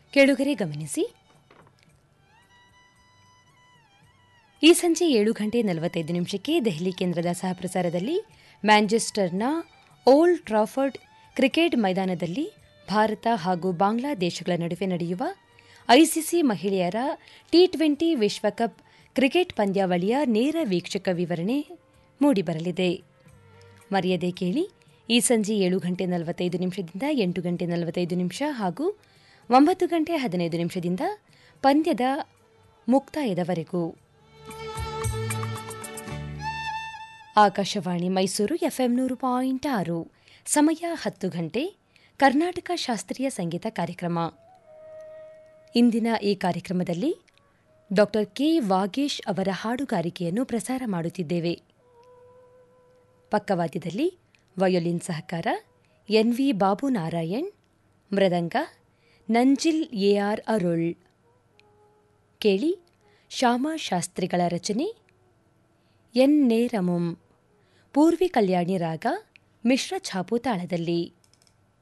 ಕೆಳುಗರೆ ಗಮನಿಸಿ ಈ ಸಂಜೆ ಏಳು ಗಂಟೆ ನಲವತ್ತೈದು ನಿಮಿಷಕ್ಕೆ ದೆಹಲಿ ಕೇಂದ್ರದ ಸಹಪ್ರಸಾರದಲ್ಲಿ ಮ್ಯಾಂಚೆಸ್ಟರ್ನ ಓಲ್ಡ್ ಟ್ರಾಫರ್ಡ್ ಕ್ರಿಕೆಟ್ ಮೈದಾನದಲ್ಲಿ ಭಾರತ ಹಾಗೂ ಬಾಂಗ್ಲಾದೇಶಗಳ ನಡುವೆ ನಡೆಯುವ ಐಸಿಸಿ ಮಹಿಳೆಯರ ಟಿ ಟ್ವೆಂಟಿ ವಿಶ್ವಕಪ್ ಕ್ರಿಕೆಟ್ ಪಂದ್ಯಾವಳಿಯ ನೇರ ವೀಕ್ಷಕ ವಿವರಣೆ ಮೂಡಿಬರಲಿದೆ ಮರೆಯದೆ ಕೇಳಿ ಈ ಸಂಜೆ ಏಳು ಗಂಟೆ ನಲವತ್ತೈದು ನಿಮಿಷದಿಂದ ಎಂಟು ಗಂಟೆ ನಲವತ್ತೈದು ನಿಮಿಷ ಹಾಗೂ ಒಂಬತ್ತು ಗಂಟೆ ಹದಿನೈದು ನಿಮಿಷದಿಂದ ಪಂದ್ಯದ ಮುಕ್ತಾಯದವರೆಗೂ ಆಕಾಶವಾಣಿ ಮೈಸೂರು ಎಫ್ಎಂ ನೂರು ಪಾಯಿಂಟ್ ಆರು ಸಮಯ ಹತ್ತು ಗಂಟೆ ಕರ್ನಾಟಕ ಶಾಸ್ತ್ರೀಯ ಸಂಗೀತ ಕಾರ್ಯಕ್ರಮ ಇಂದಿನ ಈ ಕಾರ್ಯಕ್ರಮದಲ್ಲಿ ಡಾ ಕೆ ವಾಗೇಶ್ ಅವರ ಹಾಡುಗಾರಿಕೆಯನ್ನು ಪ್ರಸಾರ ಮಾಡುತ್ತಿದ್ದೇವೆ ಪಕ್ಕವಾದ್ಯದಲ್ಲಿ ವಯೋಲಿನ್ ಸಹಕಾರ ಎನ್ವಿ ಬಾಬು ನಾರಾಯಣ್ ಮೃದಂಗ ನಂಜಿಲ್ ಎಆರ್ ಅರುಳ್ ಕೇಳಿ ಶ್ಯಾಮ ಶಾಸ್ತ್ರಿಗಳ ರಚನೆ ಎನ್ ನೇರಮುಂ ಪೂರ್ವಿ ಕಲ್ಯಾಣಿ ರಾಗ ಮಿಶ್ರ ಛಾಪು ತಾಳದಲ್ಲಿ